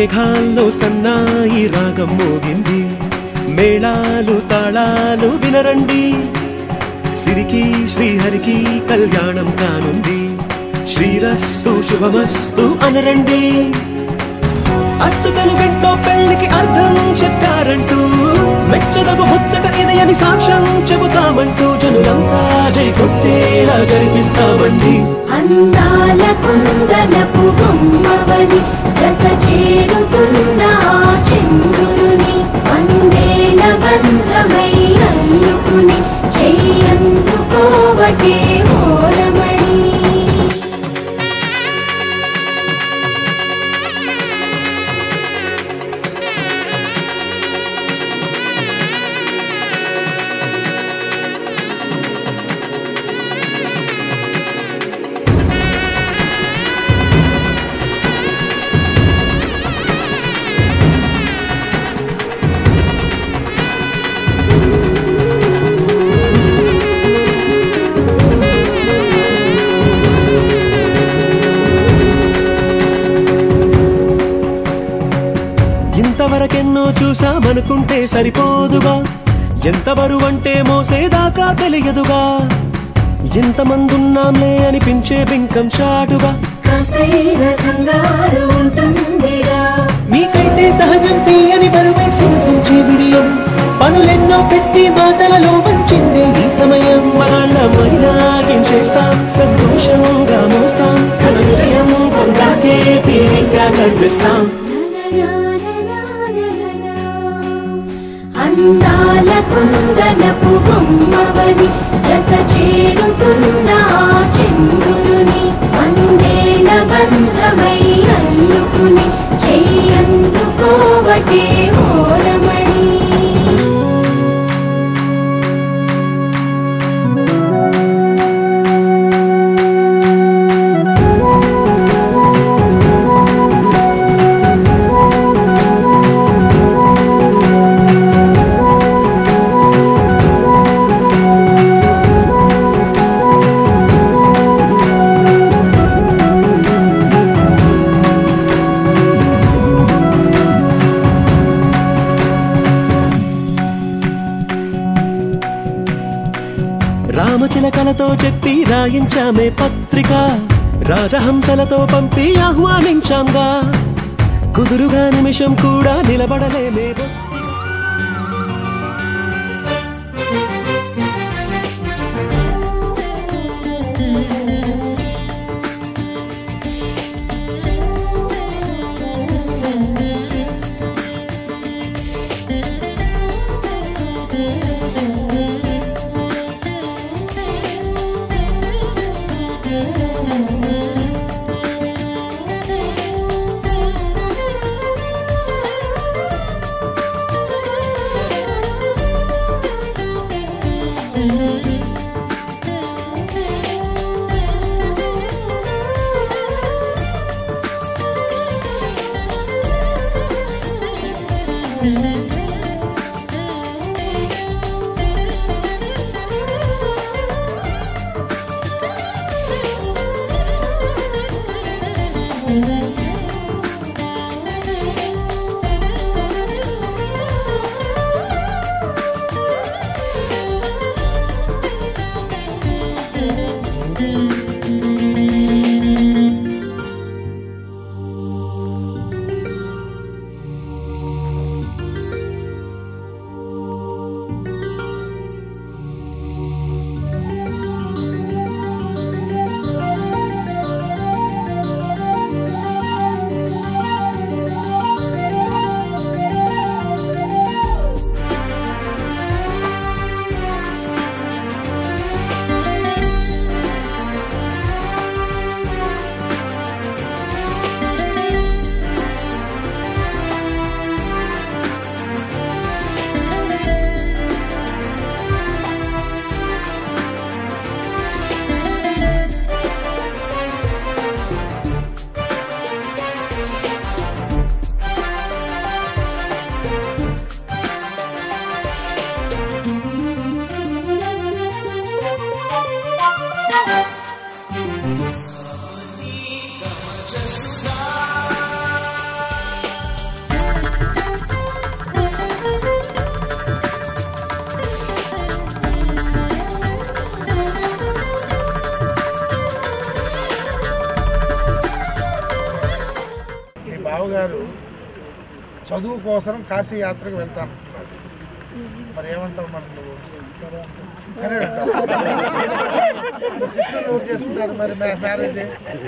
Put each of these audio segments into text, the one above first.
మేఘాల్లో సన్నాయి రాగం మోగింది మేళాలు తాళాలు వినరండి సిరికి శ్రీహరికి కళ్యాణం కానుంది శ్రీరస్తు శుభమస్తు అనరండి అచ్చుతలు గంటో పెళ్లికి అర్థం చెప్పారంటూ మెచ్చదగు ముచ్చట ఇది అని సాక్ష్యం చెబుతామంటూ జనులంతా జై కొట్టేలా జరిపిస్తామండి అందాల కుందనపు బొమ్మవని జత చేరుతున్న ఆ చంద్రుని వందేల బంధమై అల్లుకుని చెయ్యందుకోవటే ఓరమణి ఇంతవరకెన్నో చూసామనుకుంటే సరిపోదుగా ఎంత బరువంటే మోసేదాకా తెలియదుగా ఎంతమందున్నాంలే అనిపించే బింకం చాటుగా కాస్తైన కంగారు ఉంటుందిరా మీకైతే సహజం తీయని బరువై శిరసించే విడియం పనులెన్నో పెట్టి మాటలలో వంచిందే ఈ సమయం వాళ్ళమైనా ఏం చేస్తాం సంతోషంగా మోస్తాం ఘన విజయం పొందాకే తీరిగ్గా కనిపిస్తాం అందాల కుందనపు బొమ్మవని జత చేరుతున్న ఆ చంద్రుని వందేల బంధమై అల్లుకుని చెయ్యందుకోవటే ఓరమణి రామచిలకలతో చెప్పి రాయించామే పత్రిక రాజహంసలతో పంపి ఆహ్వానించాంగా కుదురుగా నిమిషం కూడా నిలబడలేమే బొత్తిగా. చదువు కోసం కాశీ యాత్రకు వెళ్తాను మరి ఏమంటావు మరి నువ్వు సరే అంటావు సిస్టర్ ఎవరు చేసుకుంటారు మరి మ్యా- మ్యారేజ్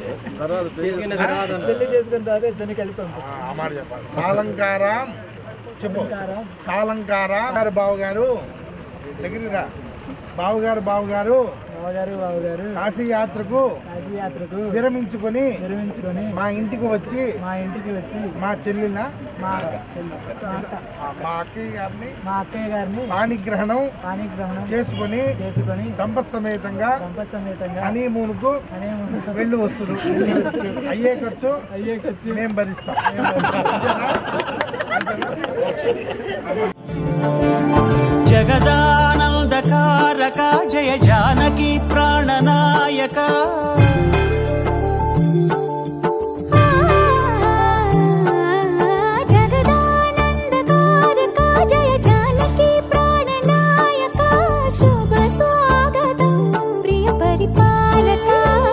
ఆ, ఆ మాట చెప్పాలి సాలంకారం చెప్పు సాలంకారం గారు బావగారు దగ్గరికి రా బావగారు బావగారు బావగారు బావగారు కాశీ యాత్రకు కాశీ యాత్రకు విరమించుకొని నిర్మించుకొని మా ఇంటికి వచ్చి మా ఇంటికి వచ్చి మా చెల్లిన మా మా అక్క- మా అక్కయ్య గారిని మా అక్కయ్య గారిని పాణిగ్రహణం పాణిగ్రహణం చేసుకొని చేసుకొని దంపత్ సమేతంగా దంపతి సమేతంగా హనీమూన్కు అనే వెళ్ళి వస్తుంది అయ్యే ఖర్చు అయ్యే ఖర్చు మేము భరిస్తాం జగదానందకారక జయ జానకి ప్రాణనాయక జగదానందకారక జయ జానకి ప్రాణనాయక శుభ స్వాగతం ప్రియ పరిపాలక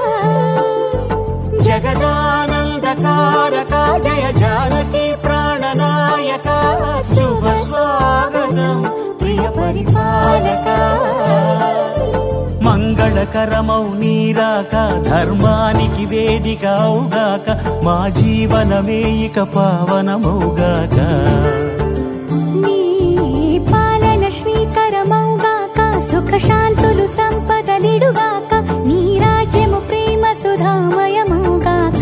జగదానందకారక జయ జానకి ప్రాణనాయక శుభ స్వాగతం ప్రియ పరిపాలక మంగళకరమౌ నీరాక ధర్మానికి వేదిక అవుగాక మా జీవనమే ఇక పావనమౌగాక నీ పాలన శ్రీకరమౌగాక సుఖ శాంతులు సంపదలిడుగాక నీ రాజ్యము ప్రేమ సుధామయమౌగాక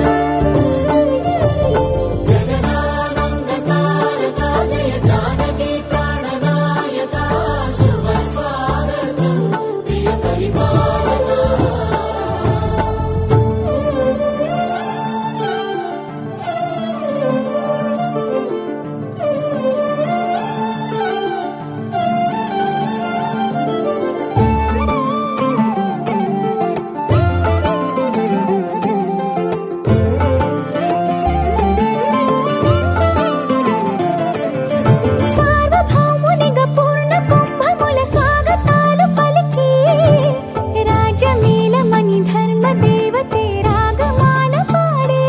సార్వభౌమునిగా పూర్ణ కుంభముల స్వాగతాలు పలికి రాజమేళమణి ధర్మ దేవతే రాగమాల పాడే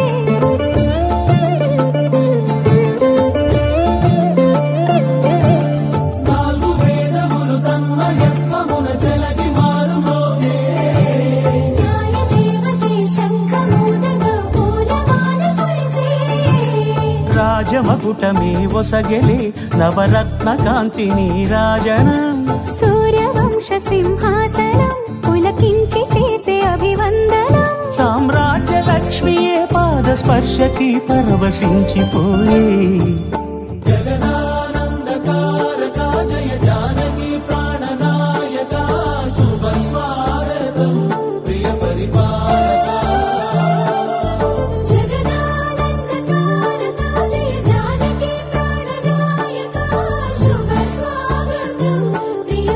నాలుగు వేదములు తన్మయత్వమున చెలగి మారుమోగే న్యాయ దేవతే శంఖమూదగా పూలమాల కురిసే రాజమకుటమే ఒసగెలే నవరత్న కాంతిని రాజనం సూర్యవంశ సింహాసనం పులకించి చేసే అభివందనం సామ్రాజ్య లక్ష్మియే పాద స్పర్శకి పరవశించిపోయే జగదానందకారక జయ జానకి ప్రాణనాయక శుభ స్వాగతం ప్రియ పరిపాలక జగదానందకారక జయ జానకి ప్రాణనాయక శుభ స్వాగతం ప్రియ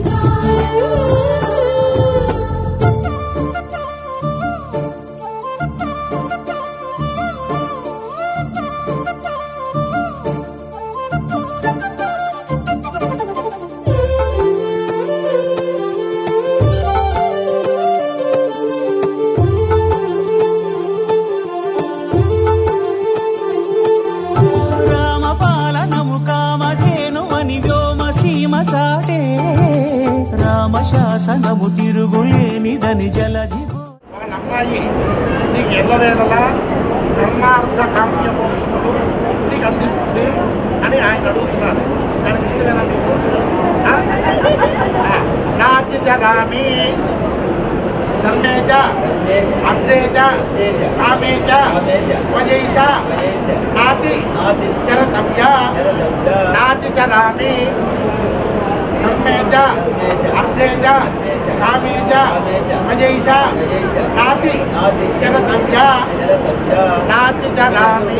రామపాలనము కామధేను అని వ్యోమ సీమ చాటే రామశాసనము తిరుగులేనిదని జలధి వాళ్ళ అమ్మాయి నీకు ఎల్లవేళలా ధర్మార్థ కామ్య మోక్షములు నీకు అందిస్తుంది అని ఆయన అడుగుతున్నారు దానికి ఇష్టమేనా మీకు ఆ? ఆ. నాతి చరామి ధర్మే చ అర్థే చ కామే చ త్వయైష నాతి చరతవ్య నాతి చరామి ధర్మే చ అర్థే చ కామే చ త్వయైష నాతి చరతవ్య నాతి చరామి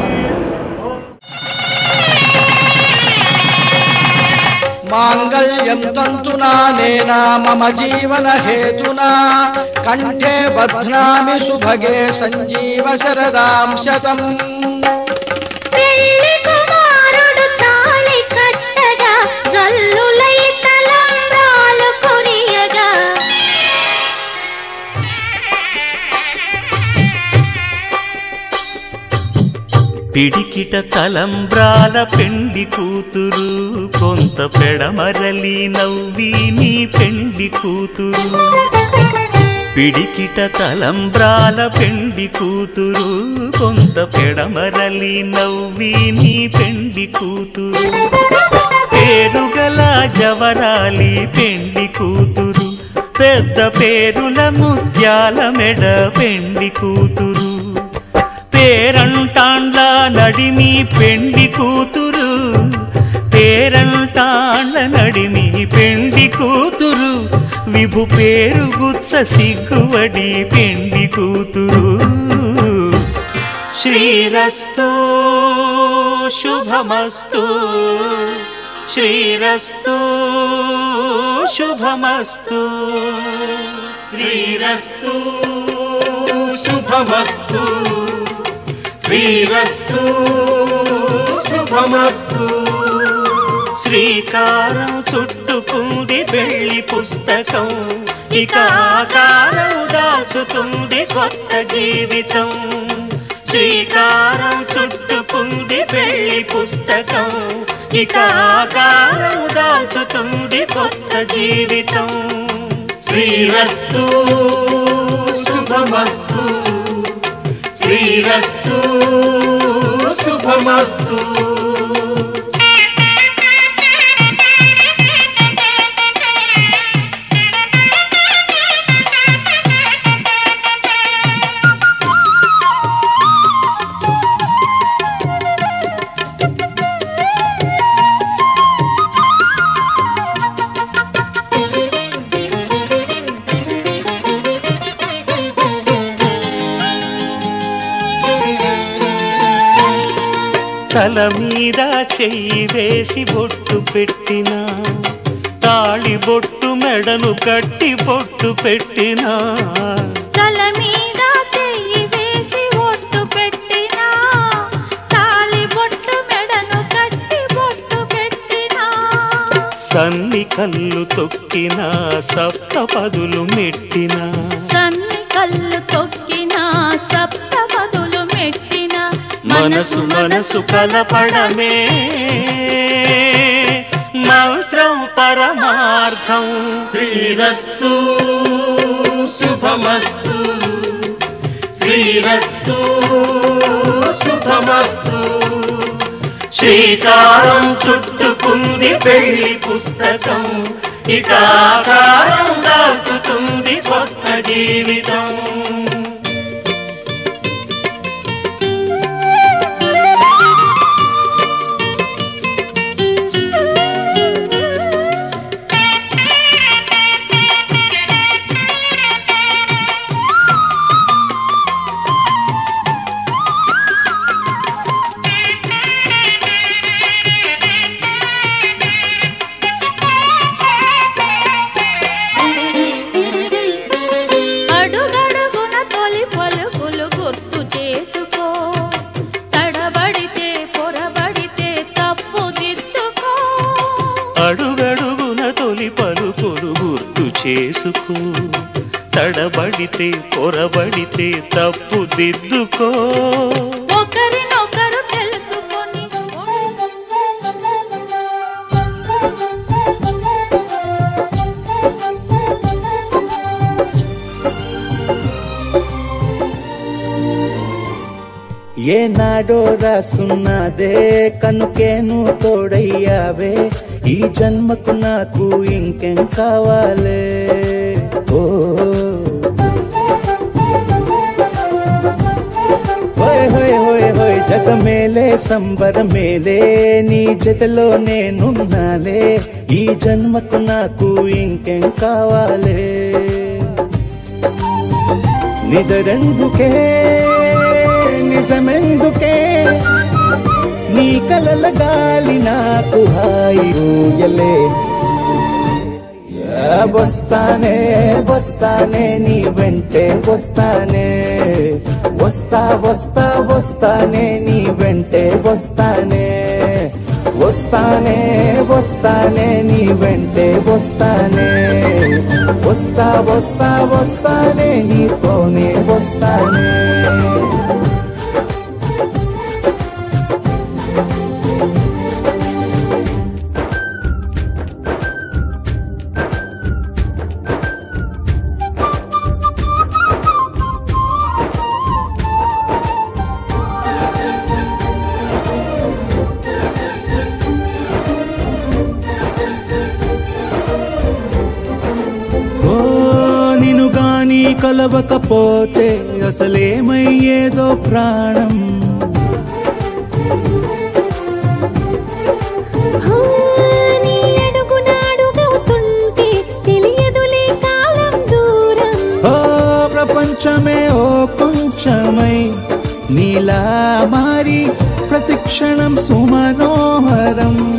మాంగళ్యం తంతునా నేనా మమ జీవన హేతునా కంఠే బధ్నామి సుభగే సంజీవ శరదాం శతం పెళ్లి కుమారుడు తాళి కట్టగా జల్లులై తలంబ్రాలు కొరియగా పిడికిట తలంబ్రాల పెండి కూతురు కొంత పెడమరలి నవ్వి నీ పెండి కూతురు పిడికిట తలంబ్రాల పెండి కూతురు కొంత పెడమరలి నవ్వి నీ పెండి కూతురు పేరుగల జవరాలి పెండి కూతురు పెద్ద పేరుల ముత్యాల మెడ పెండి కూతురు పేరంటాండ్ల నడిమి పెండి కూతురు పేరంటాండ్ల నడిమి పెండి కూతురు విభు పేరు గుత్స సిగ్గువడి పెండి కూతురు శ్రీరస్తో శుభమస్తు శ్రీరస్తో శుభమస్తు శ్రీరస్తు శుభమస్తు శ్రీరస్తు శుభమస్తు శ్రీకారం చుట్టుకుంది వెళ్ళి పుస్తకం ఇక ఆకారం దాచుతుంది కొత్త జీవితం శ్రీకారం చుట్టుకుంది వెళ్ళి పుస్తకం ఇక ఆకారం దాచుతుంది కొత్త జీవితం శ్రీరస్తు శుభమస్తు శ్రీరస్తు శుభమస్తు తల మీద చెయ్యి వేసి బొట్టు పెట్టిన తాళి బొట్టు మెడను కట్టి బొట్టు పెట్టినా తల మీద చెయ్యి వేసి ఒట్టు పెట్టినా తాళి బొట్టు మెడను కట్టి బొట్టు పెట్టినా సన్ని కళ్ళు తొక్కిన సప్త పదులు మెట్టిన సన్ని కళ్ళు తొక్కినా సప్త పదులు మెట్టినా మనసు మనసు కలపడమే మంత్రం పరమార్థం శ్రీరస్తు శుభమస్తు శ్రీరస్తు శుభమస్తు శ్రీకారం చుట్టుకుంది పెళ్లి పుస్తకం ఇక ఆకారం దాచుతుంది కొత్త జీవితం అడుగడుగున తొలి పలుకులు గుర్తు చేసుకో తడబడితే పొరబడితే తప్పు దిద్దుకో అడుగడుగున తొలి పలుకులు గుర్తు చేసుకో తడబడితే పొరబడితే తప్పు దిద్దుకో ఒకరినొకరు తెలుసుకొని ఏనాడో రాసున్నదే కనుకేను తోడయ్యావే ఈ జన్మకు నాకు ఇంకేం కావాలే ఓ హోయ్ హోయ్ హోయ్ హోయ్ జగ మేలే సంబర మేలే నీ జతలో నేనున్నాలే ఈ జన్మకు నాకు ఇంకేం కావాలే నిదరెందుకే నిజమెందుకే నీ కలల గాలి నాకు హాయి ఊయలే యా వస్తానే వస్తానే నీ వెంటే వస్తానే వస్తా వస్తా వస్తానే నీ వెంటే వస్తానే వస్తానే వస్తానే నీ వెంటే వస్తానే వస్తా వస్తా వస్తానే నీతోనే వస్తానే కలవకపోతే అసలేమయ్యేదో ప్రాణం హా, నీ అడుగునాడుగవుతుంటే తెలియదులే కాలం దూరం ఓ ప్రపంచమే ఓ కొంచెమై నీలా మారి ప్రతిక్షణం సుమనోహరం